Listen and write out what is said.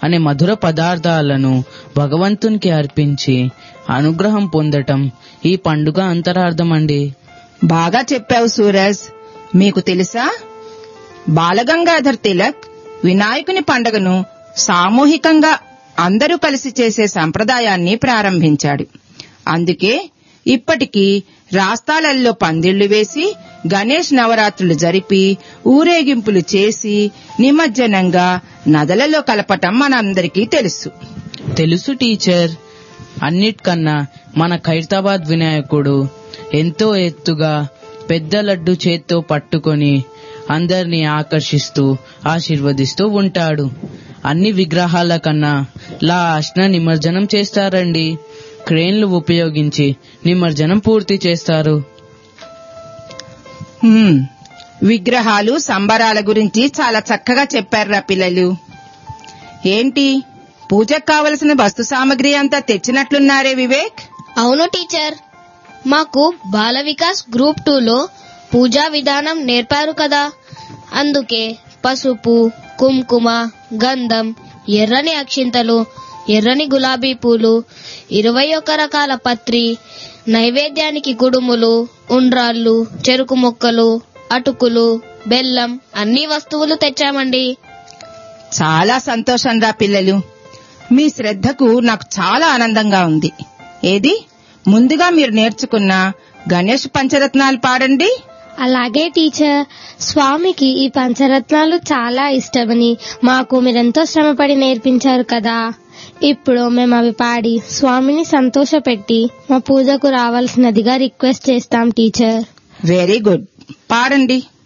అనే మధుర పదార్థాలను భగవంతునికి అర్పించి అనుగ్రహం పొందటం ఈ పండుగ అంతరార్థం అండి బాగా చెప్పావు సూరజ్ మీకు తెలుసా బాలగంగాధర్ తిలక్ వినాయకుని పండుగను సామూహికంగా అందరూ కలిసి చేసే సంప్రదాయాన్ని ప్రారంభించాడు అందుకే ఇప్పటికీ రాస్తాలల్లో పందిళ్లు వేసి గణేష్ నవరాత్రులు జరిపి ఊరేగింపులు చేసి నిమజ్జనంగా నదలలో కలపటం మనందరికీ తెలుసు తెలుసు టీచర్ అన్నిటికన్నా మన ఖైరతాబాద్ వినాయకుడు ఎంతో ఎత్తుగా పెద్ద లడ్డు చేత్తో పట్టుకొని అందరినీ ఆకర్షిస్తూ ఆశీర్వదిస్తూ ఉంటాడు అన్ని విగ్రహాల కన్నా లాస్ట్న నిమజ్జనం చేస్తారండి క్రేన్లు ఉపయోగించి నిమజ్జనం పూర్తి చేస్తారు హ్మ్. విగ్రహాలు సంబరాల గురించి చాలా చక్కగా చెప్పారురా పిల్లలు ఏంటి పూజకు కావలసిన వస్తు సామగ్రి అంతా తెచ్చినట్లున్నారే వివేక్ అవును టీచర్ మాకు బాల వికాస్ గ్రూప్ టూలో పూజా విధానం నేర్పారు కదా అందుకే పసుపు కుంకుమ గంధం ఎర్రని అక్షింతలు ఎర్రని గులాబీ పూలు ఇరవై ఒక రకాల పత్రి నైవేద్యానికి కుడుములు ఉండ్రాళ్ళు చెరుకు మొక్కలు అటుకులు బెల్లం అన్ని వస్తువులు తెచ్చామండి చాలా సంతోషం రా పిల్లలు మీ శ్రద్ధకు నాకు చాలా ఆనందంగా ఉంది ఏది ముందుగా మీరు నేర్చుకున్న గణేష్ పంచరత్నాలు పాడండి అలాగే టీచర్ స్వామికి ఈ పంచరత్నాలు చాలా ఇష్టమని మాకు మీరెంతో శ్రమపడి నేర్పించారు కదా ఇప్పుడు మేము అవి పాడి స్వామిని సంతోషపెట్టి మా పూజకు రావాల్సినదిగా రిక్వెస్ట్ చేస్తాం టీచర్ వెరీ గుడ్ పాడండి